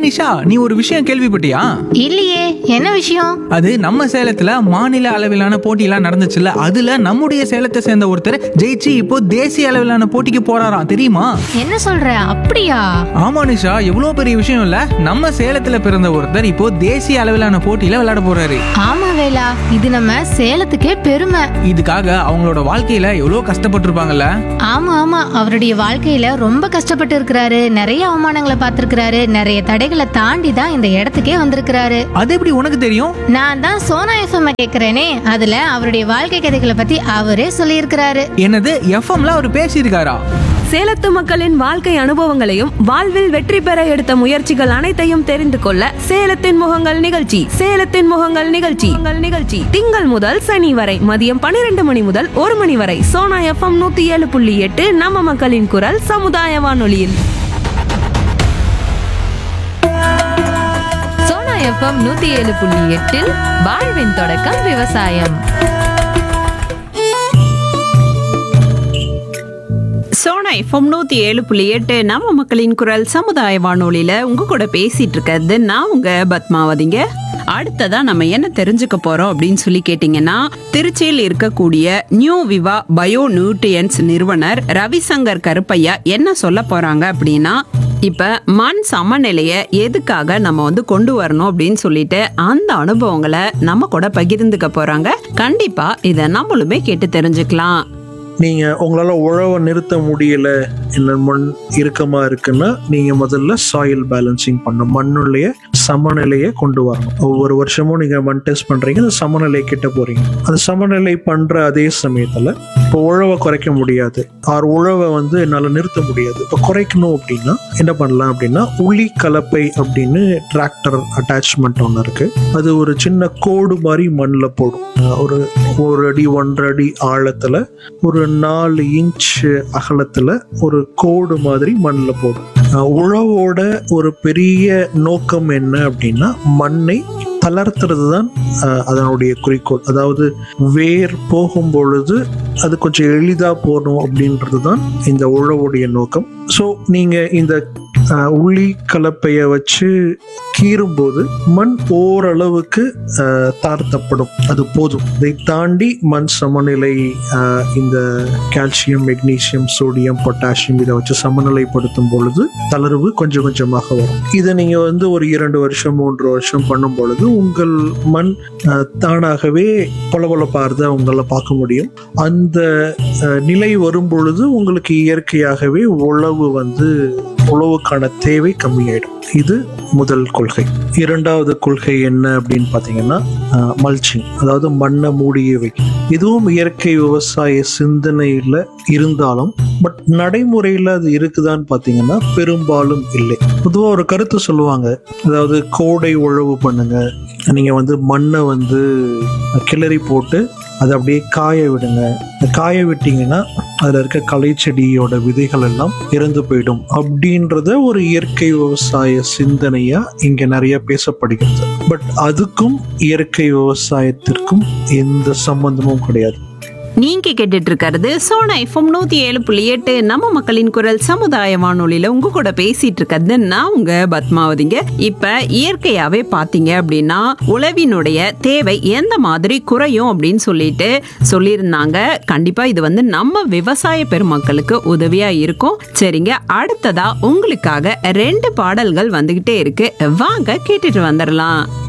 நிஷா நீ ஒரு விஷயம் கேள்விப்பட்டியா இல்லையே என்ன விஷயம் அது நம்ம சேலத்துல மாநில அளவிலான போட்டியெல்லாம் நடந்துச்சுல்ல அதுல நம்முடைய சேலத்தை சேர்ந்த ஒருத்தர் ஜெயிச்சு இப்போ தேசிய அளவிலான போட்டிக்கு போறாராம் தெரியுமா என்ன சொல்ற அப்படியா ஆமா நிஷா எவ்வளவு பெரிய விஷயம் இல்ல நம்ம சேலத்துல பிறந்த ஒருத்தர் இப்போ தேசிய அளவிலான போட்டியில விளையாட போறாரு ஆமா வேலா இது நம்ம சேலத்துக்கே பெருமை இதுக்காக அவங்களோட வாழ்க்கையில எவ்வளவு கஷ்டப்பட்டிருப்பாங்கல்ல ஆமா ஆமா அவருடைய வாழ்க்கையில ரொம்ப கஷ்டப்பட்டு இருக்கிறாரு நிறைய அவமானங்களை பார்த்திருக்கிறாரு நிறைய தடைகளை தாண்டி தான் இந்த இடத்துக்கே வந்திருக்கிறாரு அது எப்படி உனக்கு தெரியும் நான் தான் சோனா எஃப்எம் கேக்குறேனே அதுல அவருடைய வாழ்க்கை கதைகளை பத்தி அவரே சொல்லியிருக்கிறாரு என்னது எஃப்எம்ல அவர் பேசியிருக்காரா சேலத்து மக்களின் வாழ்க்கை அனுபவங்களையும் வாழ்வில் வெற்றி பெற எடுத்த முயற்சிகள் அனைத்தையும் தெரிந்து கொள்ள சேலத்தின் முகங்கள் நிகழ்ச்சி சேலத்தின் முகங்கள் நிகழ்ச்சி உங்கள் நிகழ்ச்சி திங்கள் முதல் சனி வரை மதியம் பன்னிரண்டு மணி முதல் ஒரு மணி வரை சோனா எஃப்எம் நூத்தி ஏழு புள்ளி எட்டு நம்ம மக்களின் குரல் சமுதாய வானொலியில் சோனா எஃப்எம் நூத்தி ஏழு புள்ளி எட்டில் வாழ்வின் தொடக்கம் விவசாயம் சோனா எஃப்எம் நூத்தி ஏழு புள்ளி எட்டு நம்ம மக்களின் குரல் சமுதாய வானொலியில உங்க கூட பேசிட்டு இருக்கிறது நான் உங்க பத்மாவதிங்க அடுத்ததா நம்ம என்ன தெரிஞ்சுக்க போறோம் அப்படின்னு சொல்லி கேட்டீங்கன்னா திருச்சியில் இருக்கக்கூடிய நியூ விவா பயோ நியூட்ரியன்ஸ் நிறுவனர் ரவிசங்கர் கருப்பையா என்ன சொல்ல போறாங்க அப்படின்னா இப்ப மண் சமநிலையை எதுக்காக நம்ம வந்து கொண்டு வரணும் அப்படின்னு சொல்லிட்டு அந்த அனுபவங்களை நம்ம கூட பகிர்ந்துக்க போறாங்க கண்டிப்பா இதை நம்மளுமே கேட்டு தெரிஞ்சுக்கலாம் நீங்க உங்களால உழவை நிறுத்த முடியல என்ன மண் இறுக்கமா இருக்குன்னா நீங்க முதல்ல சாயில் பேலன்சிங் பண்ணணும் மண்ணுடைய சமநிலையை கொண்டு வரணும் ஒவ்வொரு வருஷமும் நீங்க மண் டெஸ்ட் பண்றீங்க அந்த சமநிலை கிட்ட போறீங்க அந்த சமநிலை பண்ற அதே சமயத்துல இப்போ உழவை குறைக்க முடியாது ஆர் உழவை வந்து என்னால நிறுத்த முடியாது இப்போ குறைக்கணும் அப்படின்னா என்ன பண்ணலாம் அப்படின்னா உளி கலப்பை அப்படின்னு டிராக்டர் அட்டாச்மெண்ட் ஒன்று இருக்கு அது ஒரு சின்ன கோடு மாதிரி மண்ணில் போடும் அஹ் ஒரு ஒரு அடி ஒன்றரை அடி ஆழத்துல ஒரு நாலு இன்ச் அகலத்துல ஒரு கோடு மாதிரி மண்ணில் போடும் அஹ் உழவோட ஒரு பெரிய நோக்கம் என்ன அப்படின்னா மண்ணை தளர்த்துறது தான் அஹ், அதனுடைய குறிக்கோள் அதாவது வேர் போகும் பொழுது அது கொஞ்சம் எளிதாக போகணும் அப்படின்றது தான் இந்த உழவுடைய நோக்கம் ஸோ நீங்கள் இந்த அஹ், உளி கலப்பையை வச்சு கீறும்போது மண் ஓரளவுக்கு அஹ், தாழ்த்தப்படும் அது போதும் இதை தாண்டி மண் சமநிலை அஹ், இந்த கால்சியம் மெக்னீசியம் சோடியம் பொட்டாசியம் இதை வச்சு சமநிலைப்படுத்தும் பொழுது தளர்வு கொஞ்சம் கொஞ்சமாக வரும் இதை நீங்க வந்து ஒரு இரண்டு வருஷம் மூன்று வருஷம் பண்ணும் பொழுது உங்கள் மண் அஹ், தானாகவே பளபளப்பார்த உங்களை பார்க்க முடியும் அந்த அஹ், நிலை வரும் பொழுது உங்களுக்கு இயற்கையாகவே உழவு வந்து உழவுக்கான தேவை கம்மியாயிடும் இது முதல் கொள்கை இரண்டாவது கொள்கை என்ன அப்படின்னு பார்த்தீங்கன்னா மல்ச்சிங் அதாவது மண்ணை மூடியே வைக்கும் இதுவும் இயற்கை விவசாய சிந்தனையில் இருந்தாலும் பட் நடைமுறையில் அது இருக்குதான்னு பார்த்தீங்கன்னா பெரும்பாலும் இல்லை பொதுவாக ஒரு கருத்து சொல்லுவாங்க அதாவது கோடை உழவு பண்ணுங்க நீங்கள் வந்து மண்ணை வந்து கிளறி போட்டு அதை அப்படியே காய விடுங்க இந்த காய விட்டீங்கன்னா அதில் இருக்க களை செடியோட விதைகள் எல்லாம் இறந்து போயிடும் அப்படின்றத ஒரு இயற்கை விவசாய சிந்தனையா இங்க நிறைய பேசப்படுகிறது பட் அதுக்கும் இயற்கை விவசாயத்திற்கும் எந்த சம்பந்தமும் கிடையாது நீங்க கேட்டுட்டு இருக்கிறது சோனா எஃப்எம் நூத்தி ஏழு புள்ளி எட்டு நம்ம மக்களின் குரல் சமுதாய வானொலியில உங்க கூட பேசிட்டு இருக்கிறது நான் உங்க பத்மாவதிங்க இப்ப இயற்கையாவே பாத்தீங்க அப்படின்னா உழவினுடைய தேவை எந்த மாதிரி குறையும் அப்படின்னு சொல்லிட்டு சொல்லியிருந்தாங்க கண்டிப்பா இது வந்து நம்ம விவசாய பெருமக்களுக்கு உதவியா இருக்கும் சரிங்க அடுத்ததா உங்களுக்காக ரெண்டு பாடல்கள் வந்துகிட்டே இருக்கு வாங்க கேட்டுட்டு வந்துடலாம்